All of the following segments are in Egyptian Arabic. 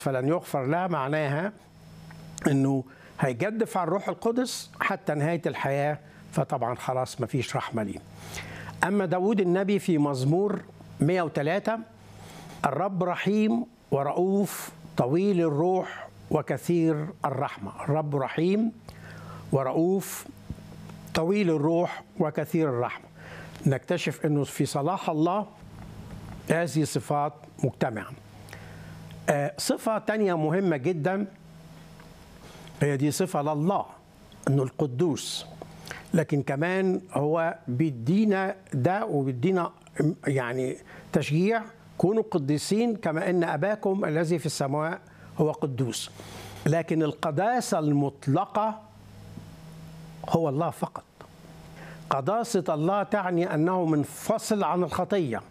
فلن يغفر لها معناها انه هيجدف على الروح القدس حتى نهايه الحياه فطبعا خلاص مفيش رحمه ليه. اما داود النبي في مزمور 103 الرب رحيم ورؤوف طويل الروح وكثير الرحمه، الرب رحيم ورؤوف طويل الروح وكثير الرحمه. نكتشف انه في صلاح الله هذه صفات مجتمعه. صفة تانية مهمة جدا هي دي صفة لله انه القدوس لكن كمان هو بيدينا ده وبيدينا يعني تشجيع كونوا قديسين كما ان اباكم الذي في السماء هو قدوس لكن القداسة المطلقة هو الله فقط قداسة الله تعني انه منفصل عن الخطيه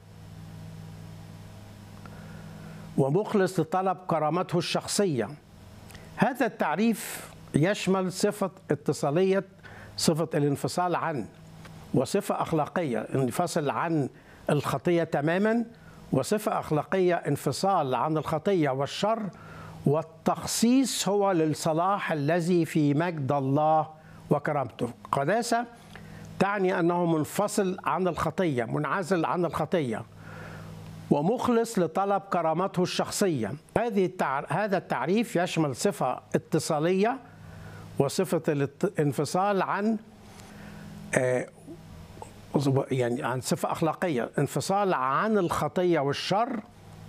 ومخلص لطلب كرامته الشخصيه هذا التعريف يشمل صفه اتصاليه صفه الانفصال عن وصفه اخلاقيه انفصل عن الخطيه تماما وصفه اخلاقيه انفصال عن الخطيه والشر والتخصيص هو للصلاح الذي في مجد الله وكرامته قداسه تعني انه منفصل عن الخطيه منعزل عن الخطيه ومخلص لطلب كرامته الشخصيه هذه التع... هذا التعريف يشمل صفه اتصاليه وصفه الانفصال عن آه يعني عن صفه اخلاقيه انفصال عن الخطيه والشر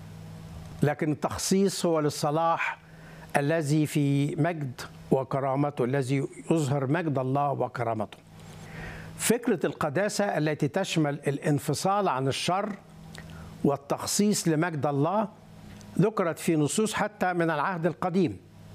لكن التخصيص هو للصلاح الذي في مجد وكرامته الذي يظهر مجد الله وكرامته فكره القداسه التي تشمل الانفصال عن الشر والتخصيص لمجد الله ذكرت في نصوص حتى من العهد القديم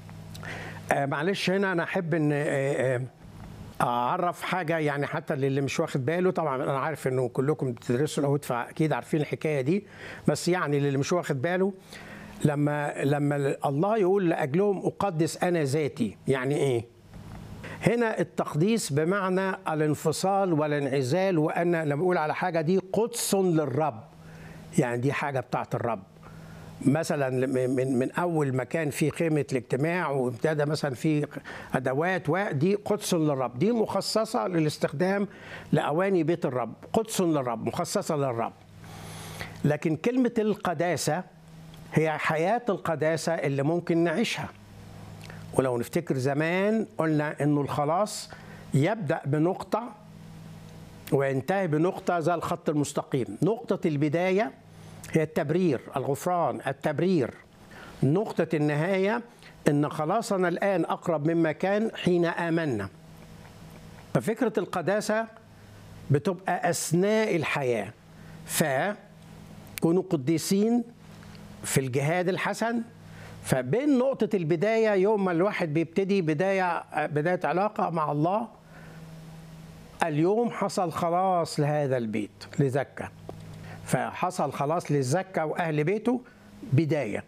آه معلش هنا انا احب ان آه اعرف حاجه يعني حتى للي مش واخد باله طبعا انا عارف انه كلكم بتدرسوا العهود فاكيد عارفين الحكايه دي بس يعني للي مش واخد باله لما لما الله يقول لاجلهم اقدس انا ذاتي يعني ايه هنا التقديس بمعنى الانفصال والانعزال وان لما بقول على حاجه دي قدس للرب يعني دي حاجه بتاعت الرب مثلا من من اول ما كان في خيمه الاجتماع وابتدى مثلا في ادوات ودي قدس للرب دي مخصصه للاستخدام لاواني بيت الرب قدس للرب مخصصه للرب لكن كلمه القداسه هي حياه القداسه اللي ممكن نعيشها ولو نفتكر زمان قلنا انه الخلاص يبدا بنقطه وينتهي بنقطه زي الخط المستقيم نقطه البدايه هي التبرير الغفران التبرير نقطة النهاية إن خلاصنا الآن أقرب مما كان حين آمنا ففكرة القداسة بتبقى أثناء الحياة فكونوا قديسين في الجهاد الحسن فبين نقطة البداية يوم ما الواحد بيبتدي بداية بداية علاقة مع الله اليوم حصل خلاص لهذا البيت لزكا فحصل خلاص للزكا واهل بيته بدايه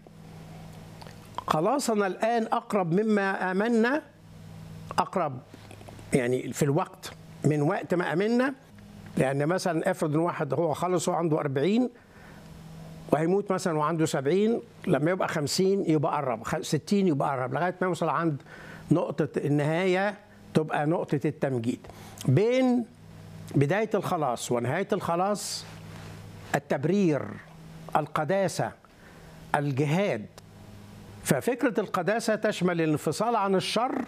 خلاصنا الان اقرب مما امنا اقرب يعني في الوقت من وقت ما امنا لان مثلا افرض ان واحد هو خلص وعنده 40 وهيموت مثلا وعنده 70 لما يبقى 50 يبقى قرب 60 يبقى قرب لغايه ما يوصل عند نقطه النهايه تبقى نقطه التمجيد بين بدايه الخلاص ونهايه الخلاص التبرير القداسه الجهاد ففكره القداسه تشمل الانفصال عن الشر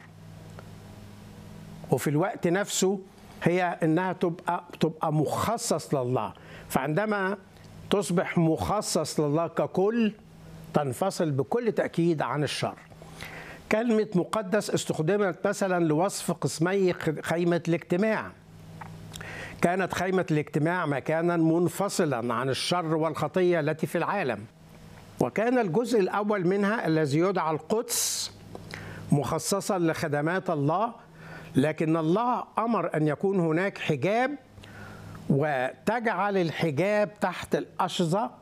وفي الوقت نفسه هي انها تبقى تبقى مخصص لله فعندما تصبح مخصص لله ككل تنفصل بكل تاكيد عن الشر كلمه مقدس استخدمت مثلا لوصف قسمي خيمه الاجتماع كانت خيمة الاجتماع مكانا منفصلا عن الشر والخطية التي في العالم وكان الجزء الأول منها الذي يدعى القدس مخصصا لخدمات الله لكن الله أمر أن يكون هناك حجاب وتجعل الحجاب تحت الأشزة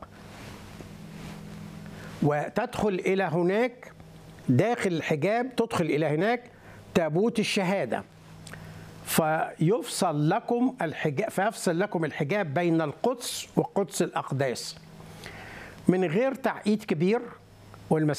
وتدخل إلى هناك داخل الحجاب تدخل إلى هناك تابوت الشهاده فيفصل لكم الحجاب فيفصل لكم الحجاب بين القدس وقدس الاقداس من غير تعقيد كبير